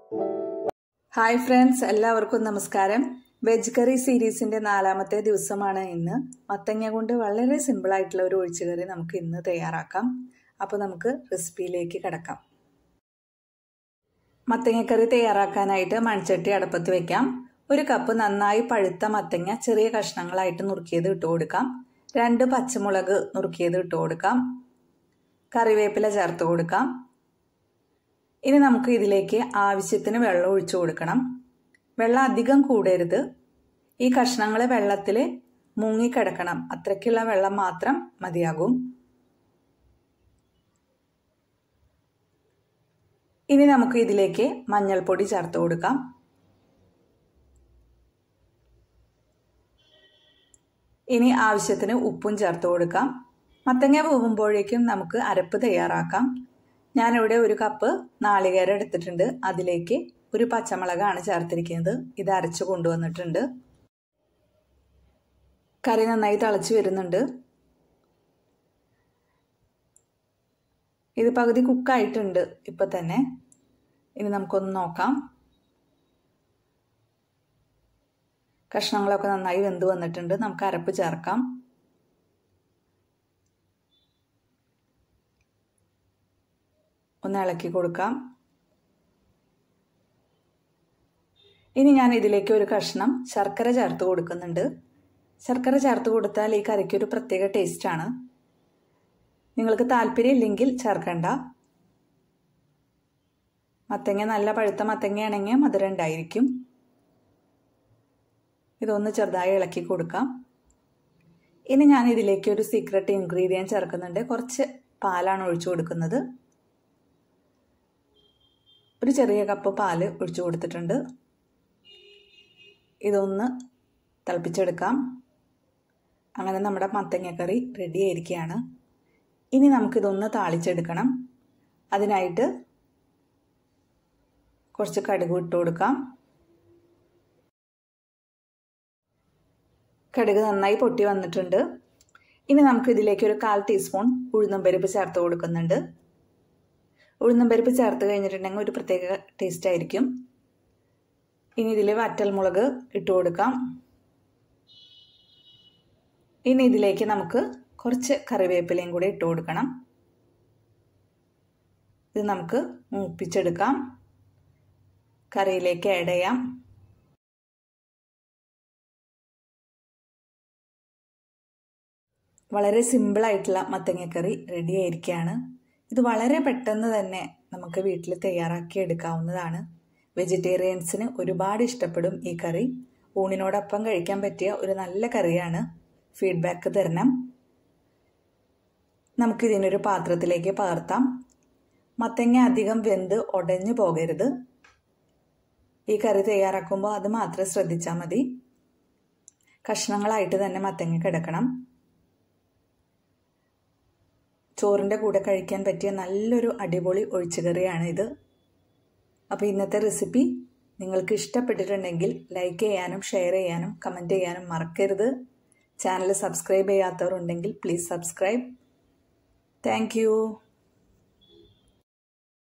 hi friends എല്ലാവർക്കും നമസ്കാരം veg കറി സീരീസിന്റെ നാലാമത്തെ ദിവസമാണ് ഇന്ന് മത്തങ്ങ കൊണ്ട് വളരെ സിമ്പിൾ ആയിട്ടുള്ള ഒരു ഒഴിച്ചുകറി നമുക്ക് ഇന്ന് തയ്യാറാക്കാം അപ്പോൾ നമുക്ക് റെസിപ്പിയിലേക്ക് കിടക്കാം മത്തങ്ങക്കറി തയ്യാറാക്കാനായിട്ട് മൺചട്ടി അടുപ്പത്ത് വെക്കാം ഒരു കപ്പ് നന്നായി പഴുത്ത മത്തങ്ങ ചെറിയ കഷ്ണങ്ങളായിട്ട് നുറുക്കിയത് ഇട്ട് കൊടുക്കാം രണ്ട് പച്ചമുളക് നുറുക്കിയത് ഇട്ട് കൊടുക്കാം കറിവേപ്പില ചേർത്ത് കൊടുക്കാം ഇനി നമുക്ക് ഇതിലേക്ക് ആവശ്യത്തിന് വെള്ളം ഒഴിച്ചു കൊടുക്കണം വെള്ളം അധികം കൂടരുത് ഈ കഷ്ണങ്ങൾ വെള്ളത്തിൽ മുങ്ങിക്കിടക്കണം അത്രയ്ക്കുള്ള വെള്ളം മാത്രം മതിയാകും ഇനി നമുക്ക് ഇതിലേക്ക് മഞ്ഞൾപ്പൊടി ചേർത്ത് കൊടുക്കാം ഇനി ആവശ്യത്തിന് ഉപ്പും ചേർത്ത് കൊടുക്കാം മത്തങ്ങ പോകുമ്പോഴേക്കും നമുക്ക് അരപ്പ് തയ്യാറാക്കാം ഞാനിവിടെ ഒരു കപ്പ് നാളികേരം എടുത്തിട്ടുണ്ട് അതിലേക്ക് ഒരു പച്ചമുളകാണ് ചേർത്തിരിക്കുന്നത് ഇത് അരച്ചു കൊണ്ടുവന്നിട്ടുണ്ട് കറി നന്നായി തിളച്ച് വരുന്നുണ്ട് ഇത് പകുതി കുക്കായിട്ടുണ്ട് ഇപ്പം തന്നെ ഇനി നമുക്കൊന്ന് നോക്കാം കഷ്ണങ്ങളൊക്കെ നന്നായി വെന്ത് വന്നിട്ടുണ്ട് നമുക്ക് അരപ്പ് ചേർക്കാം ഒന്ന് ഇളക്കി കൊടുക്കാം ഇനി ഞാൻ ഇതിലേക്ക് ഒരു കഷ്ണം ശർക്കര ചേർത്ത് കൊടുക്കുന്നുണ്ട് ശർക്കര ചേർത്ത് കൊടുത്താൽ ഈ കറിക്ക് ഒരു പ്രത്യേക ടേസ്റ്റാണ് നിങ്ങൾക്ക് താല്പര്യം ഇല്ലെങ്കിൽ ചേർക്കണ്ട മത്തങ്ങ നല്ല പഴുത്ത മത്തങ്ങയാണെങ്കിൽ മധുരം ഉണ്ടായിരിക്കും ഇതൊന്ന് ചെറുതായി ഇളക്കി കൊടുക്കാം ഇനി ഞാൻ ഇതിലേക്ക് ഒരു സീക്രട്ട് ഇൻഗ്രീഡിയൻറ്റ് ചേർക്കുന്നുണ്ട് കുറച്ച് പാലാണ് ഒഴിച്ചു കൊടുക്കുന്നത് ഒരു ചെറിയ കപ്പ് പാല് ഒഴിച്ചു കൊടുത്തിട്ടുണ്ട് ഇതൊന്ന് തിളപ്പിച്ചെടുക്കാം അങ്ങനെ നമ്മുടെ മത്തങ്ങക്കറി റെഡി ആയിരിക്കുകയാണ് ഇനി നമുക്കിതൊന്ന് താളിച്ചെടുക്കണം അതിനായിട്ട് കുറച്ച് കടുക് ഇട്ട് കൊടുക്കാം കടുക് നന്നായി പൊട്ടി വന്നിട്ടുണ്ട് ഇനി നമുക്ക് ഇതിലേക്ക് ഒരു കാൽ ടീസ്പൂൺ ഉഴുന്നും പരിപ്പ് ചേർത്ത് കൊടുക്കുന്നുണ്ട് ഉഴുന്നും പരിപ്പ് ചേർത്ത് കഴിഞ്ഞിട്ടുണ്ടെങ്കിൽ ഒരു പ്രത്യേക ടേസ്റ്റ് ആയിരിക്കും ഇനി ഇതിൽ വറ്റൽമുളക് ഇട്ട് കൊടുക്കാം ഇനി ഇതിലേക്ക് നമുക്ക് കുറച്ച് കറിവേപ്പിലയും കൂടി ഇട്ട് കൊടുക്കണം ഇത് നമുക്ക് മൂപ്പിച്ചെടുക്കാം കറിയിലേക്ക് ആഡ് ചെയ്യാം വളരെ സിമ്പിളായിട്ടുള്ള മത്തങ്ങക്കറി റെഡി ആയിരിക്കുകയാണ് ഇത് വളരെ പെട്ടെന്ന് തന്നെ നമുക്ക് വീട്ടിൽ തയ്യാറാക്കി എടുക്കാവുന്നതാണ് വെജിറ്റേറിയൻസിന് ഒരുപാട് ഇഷ്ടപ്പെടും ഈ കറി ഊണിനോടൊപ്പം കഴിക്കാൻ പറ്റിയ ഒരു നല്ല കറിയാണ് ഫീഡ്ബാക്ക് തരണം നമുക്കിതിനൊരു പാത്രത്തിലേക്ക് പകർത്താം മത്തങ്ങ അധികം വെന്ത് ഉടഞ്ഞു പോകരുത് ഈ കറി തയ്യാറാക്കുമ്പോൾ അത് മാത്രം ശ്രദ്ധിച്ചാൽ മതി കഷ്ണങ്ങളായിട്ട് തന്നെ മത്തങ്ങ കിടക്കണം ചോറിൻ്റെ കൂടെ കഴിക്കാൻ പറ്റിയ നല്ലൊരു അടിപൊളി ഒഴിച്ചുകറിയാണ് ഇത് അപ്പോൾ ഇന്നത്തെ റെസിപ്പി നിങ്ങൾക്ക് ഇഷ്ടപ്പെട്ടിട്ടുണ്ടെങ്കിൽ ലൈക്ക് ചെയ്യാനും ഷെയർ ചെയ്യാനും കമൻറ്റ് ചെയ്യാനും മറക്കരുത് ചാനൽ സബ്സ്ക്രൈബ് ചെയ്യാത്തവരുണ്ടെങ്കിൽ പ്ലീസ് സബ്സ്ക്രൈബ് താങ്ക്